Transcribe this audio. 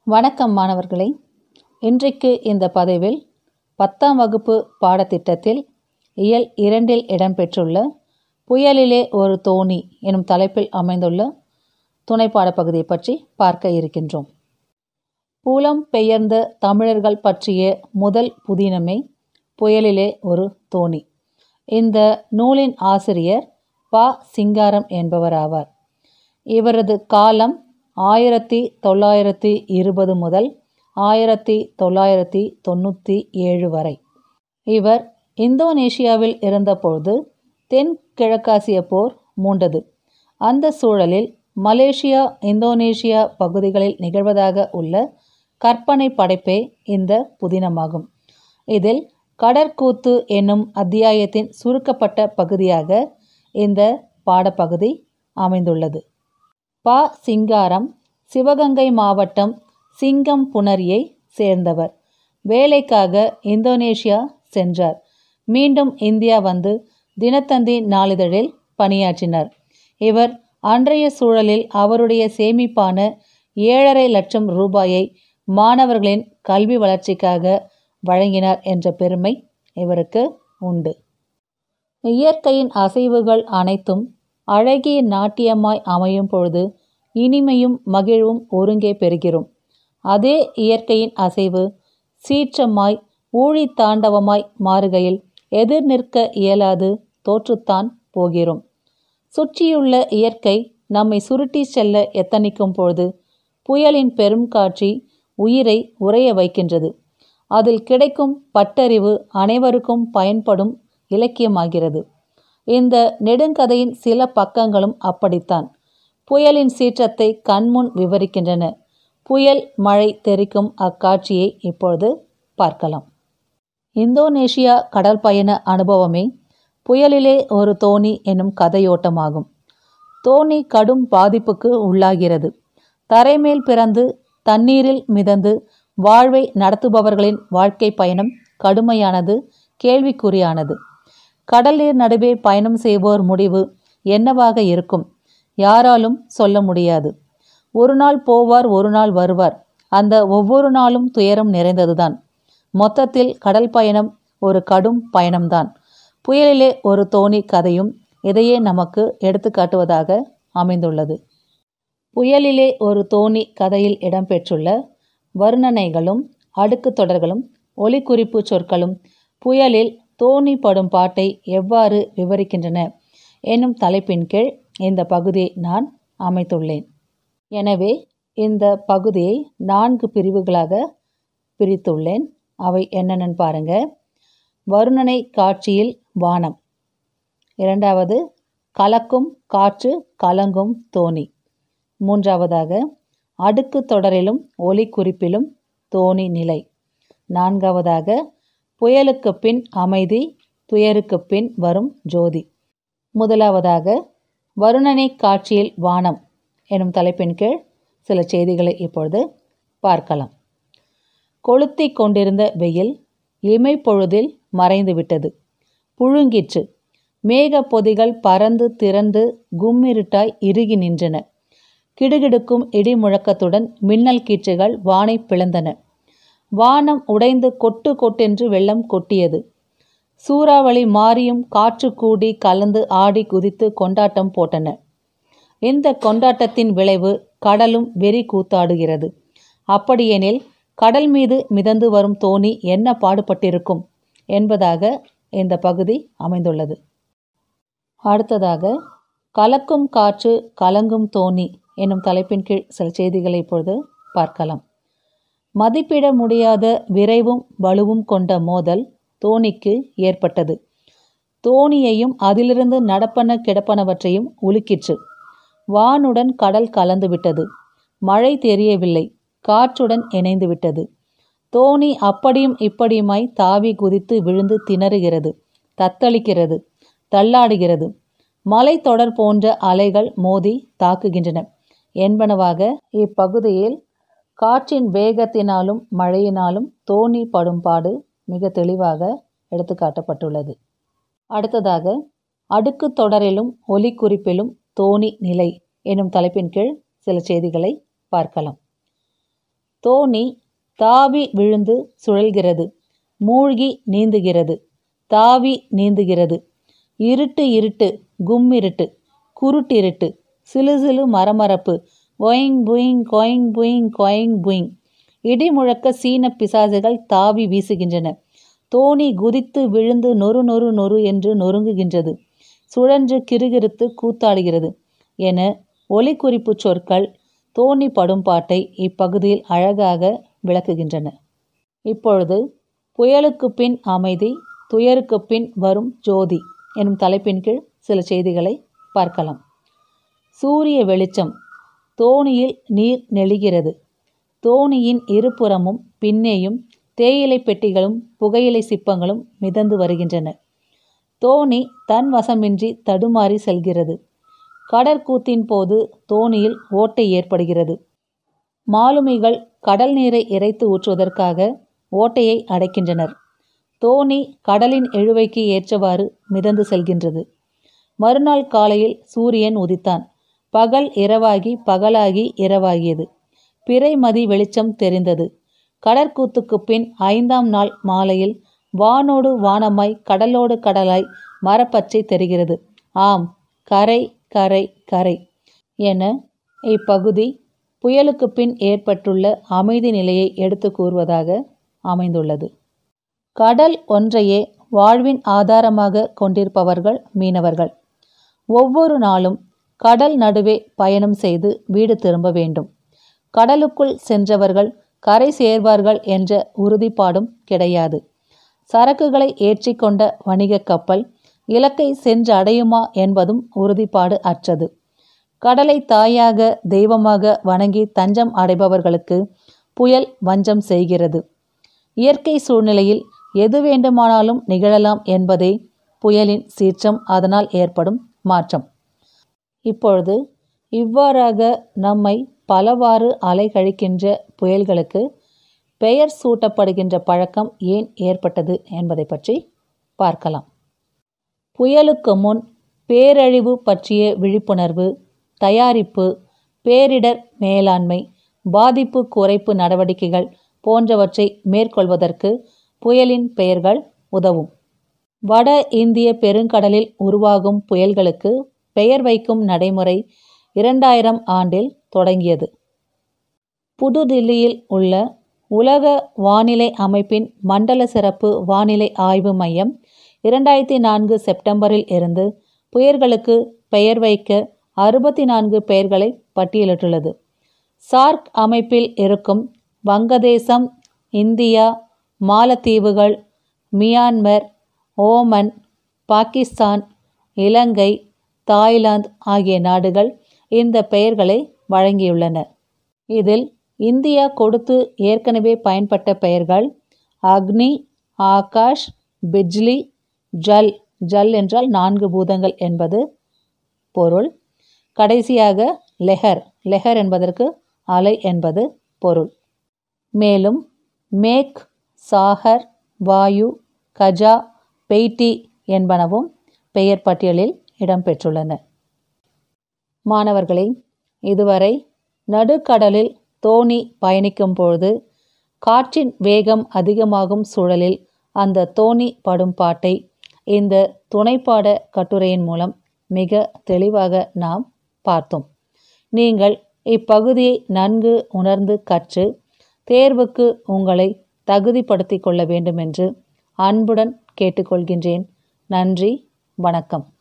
வணக்கம் மாணவர்களே இன்றைக்கு இந்த பதிவில் பத்தாம் வகுப்பு பாடத்திட்டத்தில் இயல் இரண்டில் இடம்பெற்றுள்ள புயலிலே ஒரு தோணி எனும் தலைப்பில் அமைந்துள்ள துணை பாடப்பகுதியை பற்றி பார்க்க இருக்கின்றோம் புலம் பெயர்ந்த தமிழர்கள் பற்றிய முதல் புதினமே புயலிலே ஒரு தோணி இந்த நூலின் ஆசிரியர் பா சிங்காரம் என்பவர் ஆவார் இவரது காலம் ஆயிரத்தி தொள்ளாயிரத்தி இருபது முதல் ஆயிரத்தி தொள்ளாயிரத்தி தொண்ணூற்றி ஏழு வரை இவர் இந்தோனேஷியாவில் இருந்தபொழுது தென் கிழக்காசிய போர் மூண்டது அந்த சூழலில் மலேசியா இந்தோனேஷியா பகுதிகளில் நிகழ்வதாக உள்ள கற்பனை படைப்பே இந்த புதினமாகும் இதில் கடற்கூத்து என்னும் அத்தியாயத்தின் சுருக்கப்பட்ட பகுதியாக இந்த பாடப்பகுதி அமைந்துள்ளது ப சிங்காரம் சிவகங்கை மாவட்டம் சிங்கம் புணரியை சேர்ந்தவர் வேலைக்காக இந்தோனேஷியா சென்றார் மீண்டும் இந்தியா வந்து தினத்தந்தி நாளிதழில் பணியாற்றினார் இவர் அன்றைய சூழலில் அவருடைய சேமிப்பான ஏழரை லட்சம் ரூபாயை மாணவர்களின் கல்வி வளர்ச்சிக்காக வழங்கினார் என்ற பெருமை இவருக்கு உண்டு இயற்கையின் அசைவுகள் அனைத்தும் அழகிய நாட்டியமாய் அமையும் பொழுது இனிமையும் மகிழ்வும் ஒருங்கே பெறுகிறோம் அதே இயற்கையின் அசைவு சீற்றமாய் ஊழி தாண்டவமாய் மாறுகையில் எதிர் நிற்க இயலாது தோற்றுத்தான் போகிறோம் சுற்றியுள்ள இயற்கை நம்மை சுருட்டி செல்ல எத்தனிக்கும் பொழுது புயலின் பெரும் காட்சி உயிரை உறைய வைக்கின்றது அதில் கிடைக்கும் பட்டறிவு அனைவருக்கும் பயன்படும் இலக்கியமாகிறது இந்த நெடுங்கதையின் சில பக்கங்களும் அப்படித்தான் புயலின் சீற்றத்தை கண்முன் விவரிக்கின்றன புயல் மழை தெரிக்கும் அக்காட்சியை இப்பொழுது பார்க்கலாம் இந்தோனேஷியா கடல் பயண அனுபவமே புயலிலே ஒரு தோணி என்னும் கதையோட்டமாகும் தோணி கடும் பாதிப்புக்கு உள்ளாகிறது தரைமேல் பிறந்து தண்ணீரில் மிதந்து வாழ்வை நடத்துபவர்களின் வாழ்க்கை பயணம் கடுமையானது கேள்விக்குறியானது கடல் நீர் நடுவே பயணம் செய்வோர் முடிவு என்னவாக இருக்கும் யாராலும் சொல்ல முடியாது ஒரு நாள் போவார் ஒரு நாள் வருவார் அந்த ஒவ்வொரு நாளும் துயரம் நிறைந்ததுதான் மொத்தத்தில் கடல் பயணம் ஒரு கடும் பயணம்தான் புயலிலே ஒரு தோணி கதையும் இதையே நமக்கு எடுத்துக்காட்டுவதாக அமைந்துள்ளது புயலிலே ஒரு தோணி கதையில் இடம்பெற்றுள்ள வர்ணனைகளும் அடுக்கு தொடர்களும் ஒலிக்குறிப்பு சொற்களும் புயலில் தோணி படும் பாட்டை எவ்வாறு விவரிக்கின்றன என்னும் தலைப்பின் கீழ் இந்த பகுதியை நான் அமைத்துள்ளேன் எனவே இந்த பகுதியை நான்கு பிரிவுகளாக பிரித்துள்ளேன் அவை என்னென்னு பாருங்க வருணனை காட்சியில் வானம் இரண்டாவது கலக்கும் காற்று கலங்கும் தோணி மூன்றாவதாக அடுக்கு தொடரிலும் ஒலி குறிப்பிலும் தோணி நிலை நான்காவதாக புயலுக்கு பின் அமைதி துயருக்கு பின் வரும் ஜோதி முதலாவதாக வருணனை காட்சியில் வானம் எனும் தலைப்பின் கீழ் சில செய்திகளை இப்பொழுது பார்க்கலாம் கொளுத்தி கொண்டிருந்த வெயில் இமைப்பொழுதில் மறைந்து விட்டது புழுங்கிற்று மேக பொதிகள் பறந்து திறந்து கும்மிருட்டாய் இறுகி நின்றன கிடுகிடுக்கும் இடி முழக்கத்துடன் மின்னல் கீற்றுகள் வானை பிளந்தன வானம் உடைந்து கொட்டு கொட்டென்று வெள்ளம் கொட்டியது சூறாவளி மாறியும் காற்று கூடி கலந்து ஆடி குதித்து கொண்டாட்டம் போட்டன இந்த கொண்டாட்டத்தின் விளைவு கடலும் வெறி கூத்தாடுகிறது அப்படியெனில் கடல் மீது மிதந்து வரும் தோணி என்ன பாடுபட்டிருக்கும் என்பதாக இந்த பகுதி அமைந்துள்ளது அடுத்ததாக கலக்கும் காற்று கலங்கும் தோணி என்னும் தலைப்பின் கீழ் சில செய்திகளை இப்பொழுது பார்க்கலாம் மதிப்பிட முடியாத விரைவும் வலுவும் கொண்ட மோதல் தோணிக்கு ஏற்பட்டது தோணியையும் அதிலிருந்து நடப்பன கிடப்பனவற்றையும் உலுக்கிற்று வானுடன் கடல் கலந்து விட்டது மழை தெரியவில்லை காற்றுடன் இணைந்து விட்டது தோணி அப்படியும் இப்படியுமாய் தாவி குதித்து விழுந்து திணறுகிறது தத்தளிக்கிறது தள்ளாடுகிறது மலை தொடர் போன்ற அலைகள் மோதி தாக்குகின்றன என்பனவாக இப்பகுதியில் காற்றின் வேகத்தினாலும் மழையினாலும் தோணி படும் பாடு மிக தெளிவாக எடுத்துக்காட்டப்பட்டுள்ளது அடுத்ததாக அடுக்கு தொடரிலும் ஒலி குறிப்பிலும் தோணி நிலை எனும் தலைப்பின் கீழ் சில செய்திகளை பார்க்கலாம் தோணி தாவி விழுந்து சுழல்கிறது மூழ்கி நீந்துகிறது தாவி நீந்துகிறது இருட்டு இருட்டு கும்மிருட்டு குருட்டிருட்டு சிலு சிலு மரமரப்பு ஒயிங் புயிங் கொயிங் புயிங் கொயிங் புயிங் இடி முழக்க சீன பிசாசுகள் தாவி வீசுகின்றன தோணி குதித்து விழுந்து நொறு நொறு நொறு என்று நொறுங்குகின்றது சுழன்று கிறுகிறுத்து கூத்தாடுகிறது என ஒலிக்குறிப்பு சொற்கள் தோணி படும் பாட்டை இப்பகுதியில் அழகாக விளக்குகின்றன இப்பொழுது புயலுக்கு பின் அமைதி துயருக்கு பின் வரும் ஜோதி எனும் தலைப்பின் கீழ் சில செய்திகளை பார்க்கலாம் சூரிய வெளிச்சம் தோணியில் நீர் நெளிகிறது தோணியின் இருபுறமும் பின்னேயும் தேயிலை பெட்டிகளும் புகையிலை சிப்பங்களும் மிதந்து வருகின்றன தோணி தன் வசமின்றி தடுமாறி செல்கிறது கடற்கூத்தின் போது தோணியில் ஓட்டை ஏற்படுகிறது மாலுமிகள் கடல் நீரை இறைத்து ஊற்றுவதற்காக ஓட்டையை அடைக்கின்றனர் தோணி கடலின் எழுவைக்கு ஏற்றவாறு மிதந்து செல்கின்றது மறுநாள் காலையில் சூரியன் உதித்தான் பகல் இரவாகி பகலாகி இரவாகியது பிறைமதி வெளிச்சம் தெரிந்தது கடற்கூத்துக்கு பின் ஐந்தாம் நாள் மாலையில் வானோடு வானமாய் கடலோடு கடலாய் மரப்பச்சை தெரிகிறது ஆம் கரை கரை கரை என இப்பகுதி புயலுக்கு பின் ஏற்பட்டுள்ள அமைதி நிலையை எடுத்து கூறுவதாக அமைந்துள்ளது கடல் ஒன்றையே வாழ்வின் ஆதாரமாக கொண்டிருப்பவர்கள் மீனவர்கள் ஒவ்வொரு நாளும் கடல் நடுவே பயணம் செய்து வீடு திரும்ப வேண்டும் கடலுக்குள் சென்றவர்கள் கரை சேர்வார்கள் என்ற உறுதிப்பாடும் கிடையாது சரக்குகளை ஏற்றிக்கொண்ட வணிக கப்பல் இலக்கை சென்று அடையுமா என்பதும் உறுதிப்பாடு அற்றது கடலை தாயாக தெய்வமாக வணங்கி தஞ்சம் அடைபவர்களுக்கு புயல் வஞ்சம் செய்கிறது இயற்கை சூழ்நிலையில் எது வேண்டுமானாலும் நிகழலாம் என்பதே புயலின் சீற்றம் அதனால் ஏற்படும் மாற்றம் இப்பொழுது இவ்வாறாக நம்மை பலவாறு அலைகழிக்கின்ற புயல்களுக்கு பெயர் சூட்டப்படுகின்ற பழக்கம் ஏன் ஏற்பட்டது என்பதை பற்றி பார்க்கலாம் புயலுக்கு முன் பேரழிவு பற்றிய விழிப்புணர்வு தயாரிப்பு பேரிடர் மேலாண்மை பாதிப்பு குறைப்பு நடவடிக்கைகள் போன்றவற்றை மேற்கொள்வதற்கு புயலின் பெயர்கள் உதவும் வட இந்திய பெருங்கடலில் உருவாகும் புயல்களுக்கு பெயர் வைக்கும் நடைமுறை இரண்டாயிரம் ஆண்டில் தொடங்கியது புதுதில்லியில் உள்ள உலக வானிலை அமைப்பின் மண்டல சிறப்பு வானிலை ஆய்வு மையம் இரண்டாயிரத்தி நான்கு செப்டம்பரில் இருந்து புயல்களுக்கு பெயர் வைக்க அறுபத்தி நான்கு பெயர்களை பட்டியலிட்டுள்ளது சார்க் அமைப்பில் இருக்கும் வங்கதேசம் இந்தியா மாலத்தீவுகள் Myanmar Oman Pakistan Ilangai Thailand ஆகிய நாடுகள் இந்த பெயர்களை வழங்கியுள்ளன இதில் இந்தியா கொடுத்து ஏற்கனவே பயன்பட்ட பெயர்கள் அக்னி ஆகாஷ் பிஜ்லி ஜல் ஜல் என்றால் நான்கு பூதங்கள் என்பது பொருள் கடைசியாக லெஹர் லெஹர் என்பதற்கு அலை என்பது பொருள் மேலும் மேக் சாகர் வாயு கஜா பெய்டி என்பனவும் பெயர் பட்டியலில் இடம்பெற்றுள்ளன மாணவர்களே இதுவரை நடுக்கடலில் தோணி பயணிக்கும் பொழுது காற்றின் வேகம் அதிகமாகும் சூழலில் அந்த தோணி படும் பாட்டை இந்த துணைப்பாட கட்டுரையின் மூலம் மிக தெளிவாக நாம் பார்த்தோம் நீங்கள் இப்பகுதியை நன்கு உணர்ந்து கற்று தேர்வுக்கு உங்களை தகுதிப்படுத்திக் கொள்ள வேண்டும் என்று அன்புடன் கேட்டுக்கொள்கின்றேன் நன்றி வணக்கம்